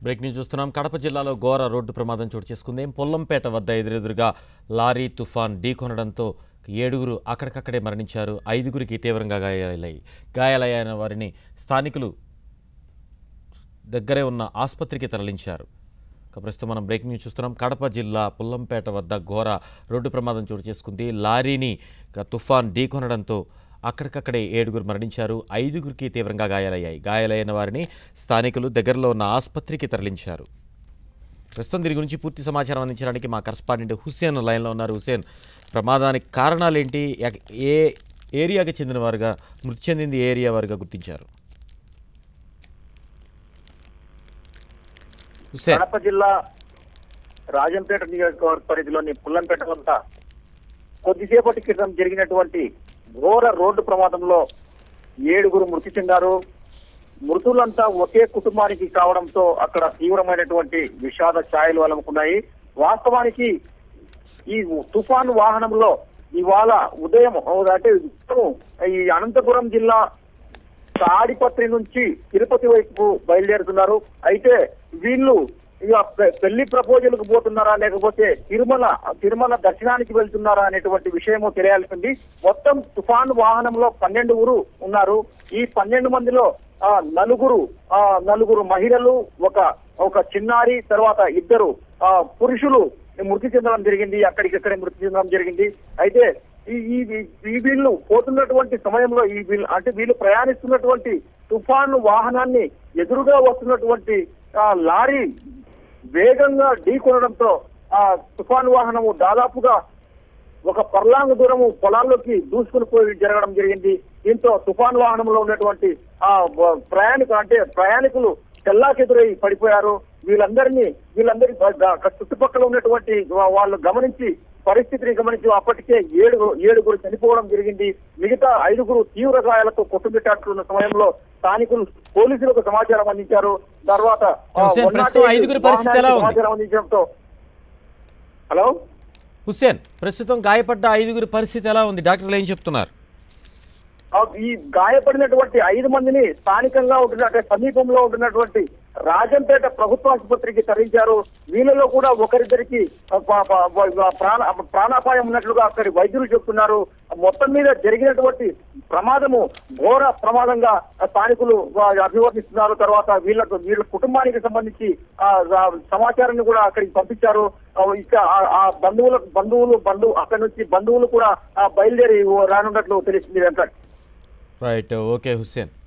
Break news చూస్తున్నాం కడప జిల్లాలో ఘోర రోడ్డు ప్రమాదం చోటు చేసుకుంది పొల్లంపేట వద్ద ఎదురెదురుగా లారీ తుఫాన్ ఢీకొనడంతో ఏడుగురు అక్కడికక్కడే మరణించారు ఐదుగురికి తీవ్రంగా గాయాలయ్యాయి గాయాలైన వారిని స్థానికులు దగ్గరే ఉన్న ఆసుపత్రికి తరలించారు ఇక ప్రస్తుతం మనం బ్రేక్ న్యూస్ చూస్తున్నాం కడప జిల్లా పుల్లంపేట వద్ద ఘోర రోడ్డు ప్రమాదం చోటు చేసుకుంది లారీని ఇక తుఫాన్ ఢీకొనడంతో అక్కడికక్కడే ఏడుగురు మరణించారు ఐదుగురికి తీవ్రంగా గాయాలయ్యాయి గాయాలైన వారిని స్థానికులు దగ్గరలో ఉన్న ఆసుపత్రికి తరలించారు ప్రస్తుతం దీని గురించి పూర్తి సమాచారం అందించడానికి మా కరస్పాండెంట్ హుస్సేన్ లైన్లో ఉన్నారు హుస్సేన్ ప్రమాదానికి కారణాలేంటి ఎక్- ఏ ఏరియాకి చెందిన వారుగా మృతి చెందింది ఏ ఏరియా వారుగా గుర్తించారు హుస్సేన్ కడప జిల్లా రాజంపేట నియోజకవర్గ పరిధిలోని పుల్లంపేట వద్ద కొద్దిసేపటి క్రితం జరిగినటువంటి ఘోర రోడ్డు ప్రమాదంలో ఏడుగురు మృతి చెందారు మృతులంతా ఒకే కుటుంబానికి కావడంతో అక్కడ తీవ్రమైనటువంటి విషాద ఛాయలు అలముకున్నాయి వాస్తవానికి ఈ తుఫాను వాహనంలో ఇవాళ ఉదయం అంటే ఈ అనంతపురం జిల్లా తాడిపత్రి నుంచి తిరుపతి వైపు బయలుదేరుతున్నారు అయితే వీళ్ళు ఇక పె- పెళ్లి ప్రపోజల్ కు పోతున్నారా లేకపోతే తిరుమల తిరుమల దర్శనానికి వెళ్తున్నారా అనేటువంటి విషయము తెలియాల్సింది మొత్తం తుఫాన్ వాహనంలో పన్నెండు ఊరు ఉన్నారు ఈ పన్నెండు మందిలో ఆ నలుగురు ఆ నలుగురు మహిళలు ఒక ఒక చిన్నారి తర్వాత ఇద్దరు ఆ పురుషులు మృతి చెందడం జరిగింది అక్కడికక్కడే మృతి చెందడం జరిగింది అయితే ఈ ఈ ఈ- ఈ వీళ్ళు పోతున్నటువంటి సమయంలో ఈ వీళ్ళు అంటే వీళ్ళు ప్రయాణిస్తున్నటువంటి తుఫాను వాహనాన్ని ఎదురుగా వస్తున్నటువంటి ఆ లారీ వేగంగా ఢీకొనడంతో ఆ తుఫాను వాహనము దాదాపుగా ఒక పర్లాంగ దూరము పొలాల్లోకి దూసుకుని పోయి జరగడం జరిగింది దీంతో తుఫాన్ వాహనంలో ఉన్నటువంటి ఆ వ- ప్రయాణికులు అంటే ప్రయాణికులు తెల్లాకెదురై పడిపోయారు వీళ్ళందరినీ వీళ్ళందరి బ- ద- చుట్టుపక్కల ఉన్నటువంటి వా- వాళ్ళు గమనించి పరిస్థితిని గమనించి అప్పటికే ఏడుగురు ఏడుగురు చనిపోవడం జరిగింది మిగతా ఐదుగురు తీవ్ర గాయాలతో కొట్టుమిట్టాడుతున్న సమయంలో స్థానికులు పోలీసులకు సమాచారం అందించారు తర్వాత ఆ, హుస్సేన్, వన్ నాట్ ప్రస్తుతం ఎయిట్ ఐదుగురి పరిస్థితి ఎలా ఉంది? సమాచారం అందించడంతో హలో హుస్సేన్ ప్రస్తుతం గాయపడ్డ ఐదుగురి పరిస్థితి ఎలా ఉంది డాక్టర్లు ఏం చెప్తున్నారు ఆ ఈ గాయపడినటువంటి ఐదు మందిని స్థానికంగా ఉంటున్న అంటే సమీపంలో ఉంటున్నటువంటి రాజంపేట ప్రభుత్వ ఆసుపత్రికి తరలించారు వీళ్ళలో కూడా ఒకరిద్దరికి ఆ, ప- ప- ప- ప్రాణ ప్రాణాపాయం ఉన్నట్లుగా అక్కడి వైద్యులు చెప్తున్నారు మొత్తం మీద జరిగినటువంటి ప్రమాదము ఘోర ప్రమాదంగా ఆ, స్థానికులు ఆ, అభివర్ణిస్తున్నారు తర్వాత వీళ్ళకు వీళ్ళ కుటుంబానికి సంబంధించి ఆ ఆ సమాచారాన్ని కూడా అక్కడికి పంపించారు ఆ, ఇక ఆ- ఆ బంధువుల బంధువులు బంధువు అక్కడి నుంచి బంధువులు కూడా ఆ, బయలుదేరి రానున్నట్లు తెలిసింది వెంకట్ రైట్ ఓకే హుస్సేన్